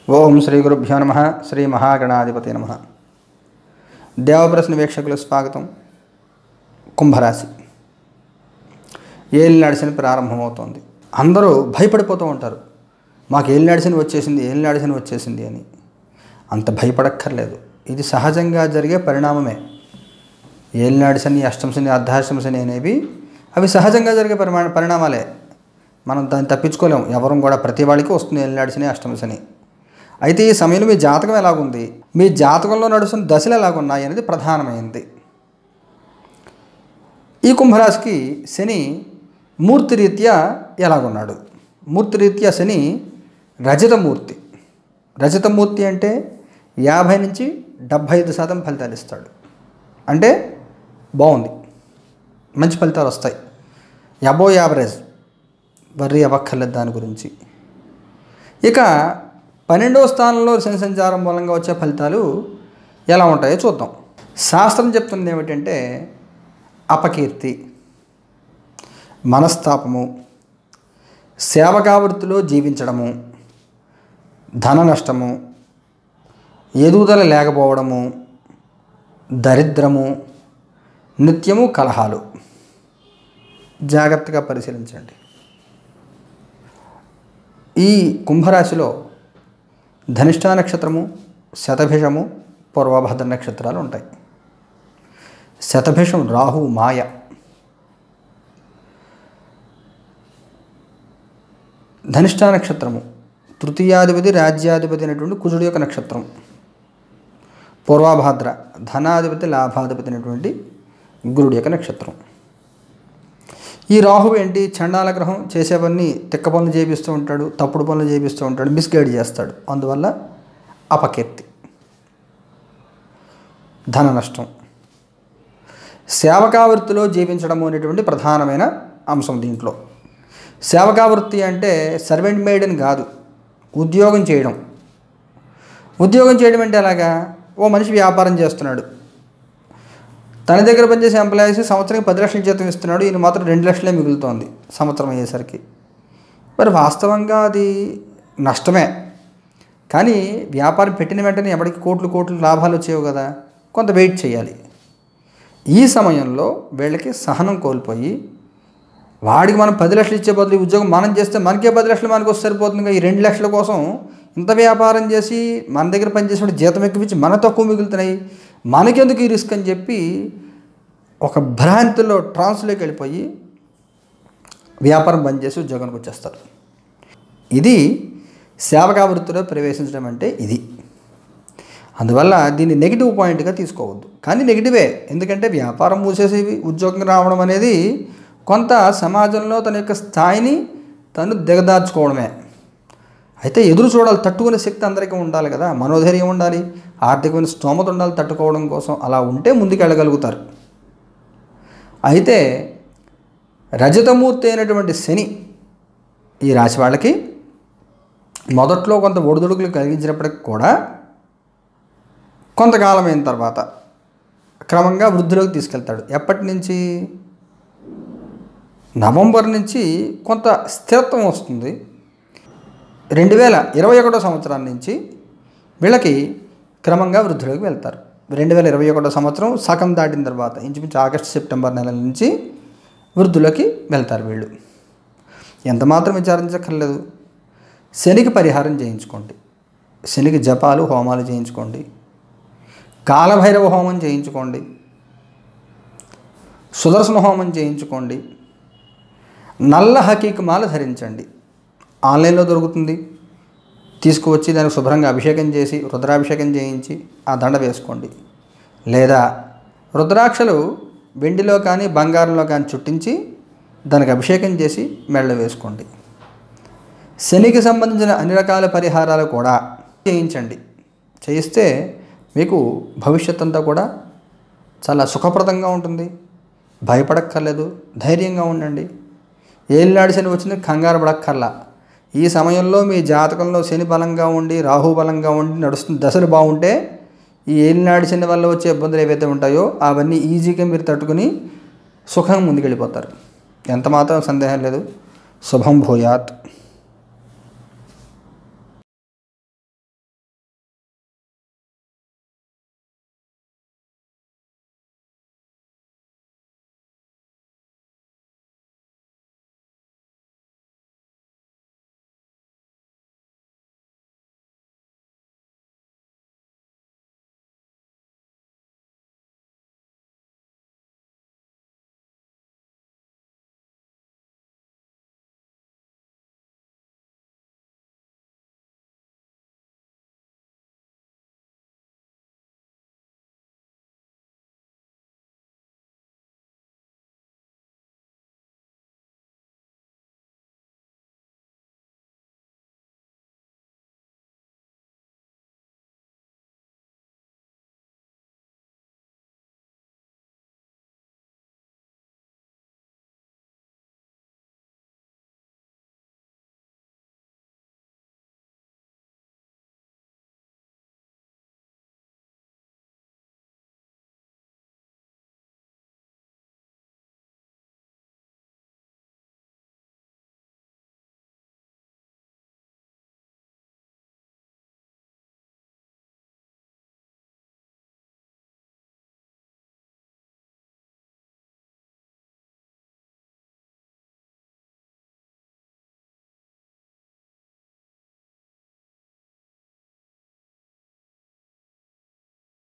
ఓం శ్రీ గురుభ్యో నమ శ్రీ మహాగణాధిపతి నమ దేవప్రశ్న వీక్షకులు స్వాగతం కుంభరాశి ఏళ్ళు నడిసిన ప్రారంభమవుతోంది అందరూ భయపడిపోతూ ఉంటారు మాకు ఏళ్ళు నడిసిన వచ్చేసింది ఏళ్ళు నడిసిన వచ్చేసింది అని అంత భయపడక్కర్లేదు ఇది సహజంగా జరిగే పరిణామమే ఏలినాడి శని అష్టమ శని అర్ధాష్టమ శని అనేవి అవి సహజంగా జరిగే పరిమా పరిణామాలే మనం దాన్ని తప్పించుకోలేము ఎవరు కూడా ప్రతి వాళ్ళకి వస్తుంది ఏలినాడి శని అష్టమ శని అయితే ఈ సమయంలో మీ జాతకం ఎలాగుంది మీ జాతకంలో నడుస్తున్న దశలు ఎలాగున్నాయి అనేది ప్రధానమైంది ఈ కుంభరాశికి శని మూర్తిరీత్యా ఎలాగున్నాడు మూర్తిరీత్యా శని రజతమూర్తి రజతమూర్తి అంటే యాభై నుంచి డెబ్భై ఐదు శాతం ఫలితాలు ఇస్తాడు అంటే బాగుంది మంచి ఫలితాలు వస్తాయి అబో యావరేజ్ వర్రీ అవ్వక్కర్లేదు దాని గురించి ఇక పన్నెండవ స్థానంలో శని సంచారం మూలంగా వచ్చే ఫలితాలు ఎలా ఉంటాయో చూద్దాం శాస్త్రం చెప్తుంది ఏమిటంటే అపకీర్తి మనస్తాపము సేవకావృత్తిలో జీవించడము ధన నష్టము ఎదుగుదల లేకపోవడము దరిద్రము నిత్యము కలహాలు జాగ్రత్తగా పరిశీలించండి ఈ కుంభరాశిలో ధనిష్ఠా నక్షత్రము శతభిషము పూర్వభద్ర నక్షత్రాలు ఉంటాయి శతభిషం రాహు మాయ ధనిష్ఠా నక్షత్రము తృతీయాధిపతి రాజ్యాధిపతి అయినటువంటి కుజుడు యొక్క నక్షత్రం పూర్వభాద్ర ధనాధిపతి లాభాధిపతి అయినటువంటి గురుడు యొక్క నక్షత్రం ఈ రాహు ఏంటి చండాల గ్రహం చేసేవన్నీ తిక్క పనులు చేపిస్తూ ఉంటాడు తప్పుడు పనులు చేపిస్తూ ఉంటాడు మిస్గైడ్ చేస్తాడు అందువల్ల అపకీర్తి ధన నష్టం సేవకావృత్తిలో జీవించడం అనేటువంటి ప్రధానమైన అంశం దీంట్లో సేవకావృత్తి అంటే సర్వెంట్ మేడ్ అని కాదు ఉద్యోగం చేయడం ఉద్యోగం చేయడం అంటే ఎలాగా ఓ మనిషి వ్యాపారం చేస్తున్నాడు తన దగ్గర పనిచేసే ఎంప్లాయీస్ సంవత్సరానికి పది లక్షల జీతం ఇస్తున్నాడు ఈయన మాత్రం రెండు లక్షలే మిగులుతోంది సంవత్సరం అయ్యేసరికి మరి వాస్తవంగా అది నష్టమే కానీ వ్యాపారం పెట్టిన వెంటనే ఎవరికి కోట్లు కోట్లు లాభాలు వచ్చేవి కదా కొంత వెయిట్ చేయాలి ఈ సమయంలో వీళ్ళకి సహనం కోల్పోయి వాడికి మనం పది లక్షలు ఇచ్చే బదులు ఈ ఉద్యోగం మనం చేస్తే మనకే పది లక్షలు మనకు వస్తే సరిపోతుంది ఈ రెండు లక్షల కోసం ఇంత వ్యాపారం చేసి మన దగ్గర పనిచేసిన జీతం ఎక్కువించి మన తక్కువ మిగులుతున్నాయి మనకెందుకు ఈ రిస్క్ అని చెప్పి ఒక భ్రాంతిలో ట్రాన్స్లోకి వెళ్ళిపోయి వ్యాపారం బంద్ చేసి ఉద్యోగానికి వచ్చేస్తారు ఇది సేవకా వృత్తిలో ప్రవేశించడం అంటే ఇది అందువల్ల దీన్ని నెగిటివ్ పాయింట్గా తీసుకోవద్దు కానీ నెగిటివే ఎందుకంటే వ్యాపారం మూసేసి ఉద్యోగం రావడం అనేది కొంత సమాజంలో తన యొక్క స్థాయిని తను దిగదార్చుకోవడమే అయితే ఎదురు చూడాలి తట్టుకునే శక్తి అందరికీ ఉండాలి కదా మనోధైర్యం ఉండాలి ఆర్థికమైన స్తోమత ఉండాలి తట్టుకోవడం కోసం అలా ఉంటే ముందుకు వెళ్ళగలుగుతారు అయితే రజతమూర్తి అయినటువంటి శని ఈ రాశి వాళ్ళకి మొదట్లో కొంత ఒడిదుడుకులు కలిగించినప్పటికి కూడా కొంతకాలం అయిన తర్వాత క్రమంగా వృద్ధిలోకి తీసుకెళ్తాడు ఎప్పటి నుంచి నవంబర్ నుంచి కొంత స్థిరత్వం వస్తుంది రెండు వేల ఇరవై ఒకటో సంవత్సరం నుంచి వీళ్ళకి క్రమంగా వృద్ధిలోకి వెళ్తారు రెండు వేల ఇరవై ఒకటో సంవత్సరం సగం దాటిన తర్వాత ఇంచుమించు ఆగస్టు సెప్టెంబర్ నెలల నుంచి వృద్ధిలోకి వెళ్తారు వీళ్ళు ఎంత మాత్రం విచారించక్కర్లేదు శనికి పరిహారం చేయించుకోండి శనికి జపాలు హోమాలు చేయించుకోండి కాలభైరవ హోమం చేయించుకోండి సుదర్శన హోమం చేయించుకోండి నల్ల హకీక్ మాల ధరించండి ఆన్లైన్లో దొరుకుతుంది తీసుకువచ్చి దానికి శుభ్రంగా అభిషేకం చేసి రుద్రాభిషేకం చేయించి ఆ దండ వేసుకోండి లేదా రుద్రాక్షలు వెండిలో కానీ బంగారంలో కానీ చుట్టించి దానికి అభిషేకం చేసి మెళ్ళ వేసుకోండి శనికి సంబంధించిన అన్ని రకాల పరిహారాలు కూడా చేయించండి చేయిస్తే మీకు భవిష్యత్ అంతా కూడా చాలా సుఖప్రదంగా ఉంటుంది భయపడక్కర్లేదు ధైర్యంగా ఉండండి ఏలినాడు శని వచ్చింది కంగారు పడక్కర్లా ఈ సమయంలో మీ జాతకంలో శని బలంగా ఉండి రాహు బలంగా ఉండి నడుస్తున్న దశలు బాగుంటే ఈ ఏలినాడు శని వల్ల వచ్చే ఇబ్బందులు ఏవైతే ఉంటాయో అవన్నీ ఈజీగా మీరు తట్టుకుని సుఖంగా ముందుకెళ్ళిపోతారు ఎంత మాత్రం సందేహం లేదు శుభం భూయాత్